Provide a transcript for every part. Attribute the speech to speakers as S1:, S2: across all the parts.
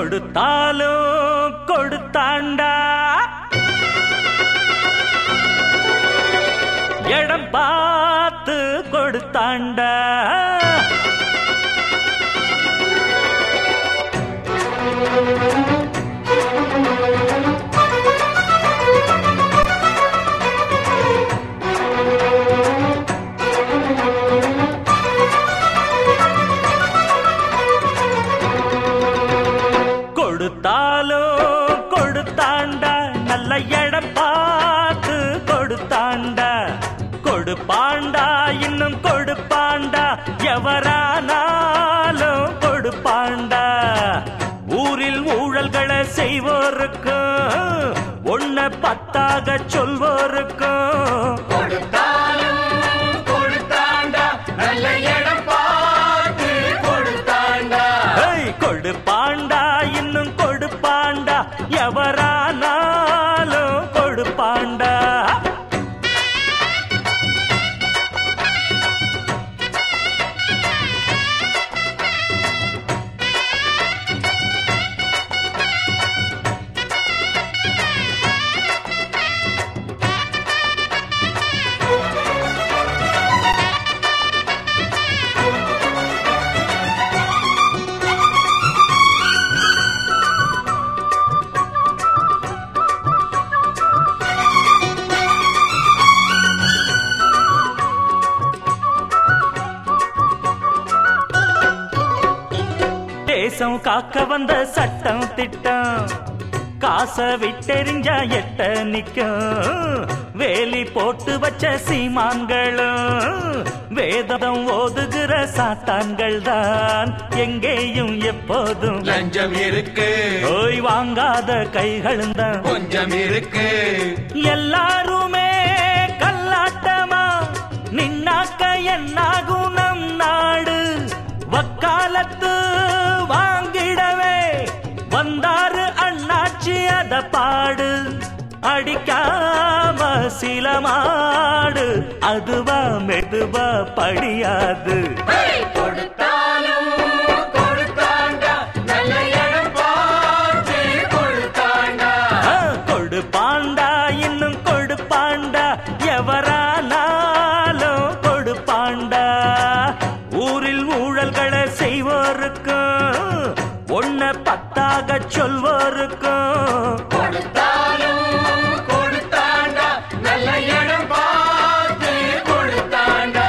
S1: கொடுத்தாலும் கொடுத்தாண்டா இடம் பார்த்து கொடுத்தாண்டா கொடுத்தாலும் கொடுத்தாண்டா நல்ல இடம் பார்த்து கொடுத்தாண்டா கொடுப்பாண்டா இன்னும் கொடுப்பாண்டா எவரானாலும் கொடுப்பாண்டா ஊரில் ஊழல்களை செய்வோருக்கும் ஒன்ன பத்தாக சொல்வோருக்கும்
S2: கொடுத்தாலும் கொடுத்தாண்டா நல்ல இடம் பார்த்து கொடுத்தாண்டா
S1: ஏய், கொடுப்பாண்டா இன்னும் கொடுப்பாண்டா எவரானாலும் கொடுப்பாண்டா தேசம் காக்க வந்த சட்டம் திட்டம் காச விட்டெறிஞ்சா எட்ட நிக்கும் வேலி போட்டு வச்ச சீமான்களும் வேதம் ஓதுகிற சாத்தான்கள் தான் எங்கேயும் எப்போதும்
S2: லஞ்சம் இருக்கு
S1: ஓய் வாங்காத கைகளும் தான்
S2: கொஞ்சம் இருக்கு
S1: எல்லாருமே கல்லாட்டமா நின்னாக்க என்னாகும் நம் நாடு வக்காலத்து வாங்கிடவே வந்தாரு அண்ணாச்சி அத பாடு அடிக்காம சில மாடு அதுவா மெதுவா படியாது
S2: கொடுத்தாலும் கொடுத்தாண்டா நல்ல இடம் பார்த்து கொடுத்தாண்டா
S1: ஆ, கொடுப்பாண்டா இன்னும் கொடுப்பாண்டா எவரானாலும் கொடுப்பாண்டா ஊரில் ஊழல்களை செய்வோருக்கும் ஒன்ன பத்தாக சொல்வோருக்கும்
S2: கொடுத்தாலும் கொடுத்தாண்டா நல்ல இடம் பார்த்து கொடுத்தாண்டா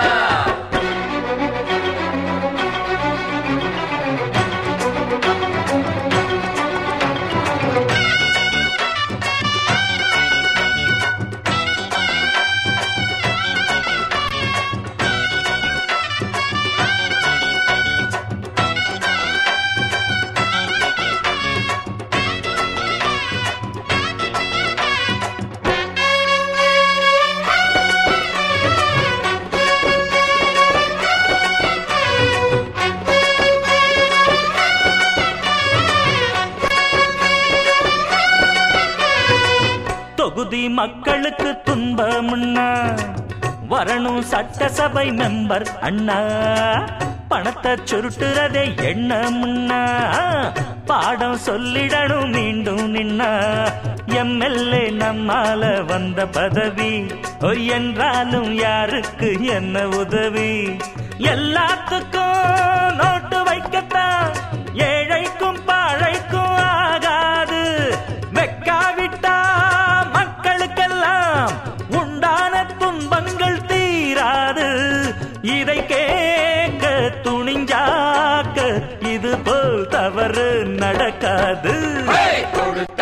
S1: தொகுதி மக்களுக்கு துன்பம்னா வரணும் சட்டசபை மெம்பர் அண்ணா பணத்தை சுருட்டுறதே எண்ணம்னா பாடம் சொல்லிடணும் மீண்டும் நின்னா எம்எல்ஏ நம்மால வந்த பதவி ஒய் என்றாலும் யாருக்கு என்ன உதவி எல்லாத்துக்கும் நோட்டு வைக்கத்தான் ஏழைக்கும் பாழைக்கும் ஆகாது வெக்காவிட்டா மக்களுக்கெல்லாம் உண்டான துன்பங்கள் தீராது இதை கேட்க துணிஞ்சாக்க இது போல் தவறு நடக்காது
S2: கொடுத்த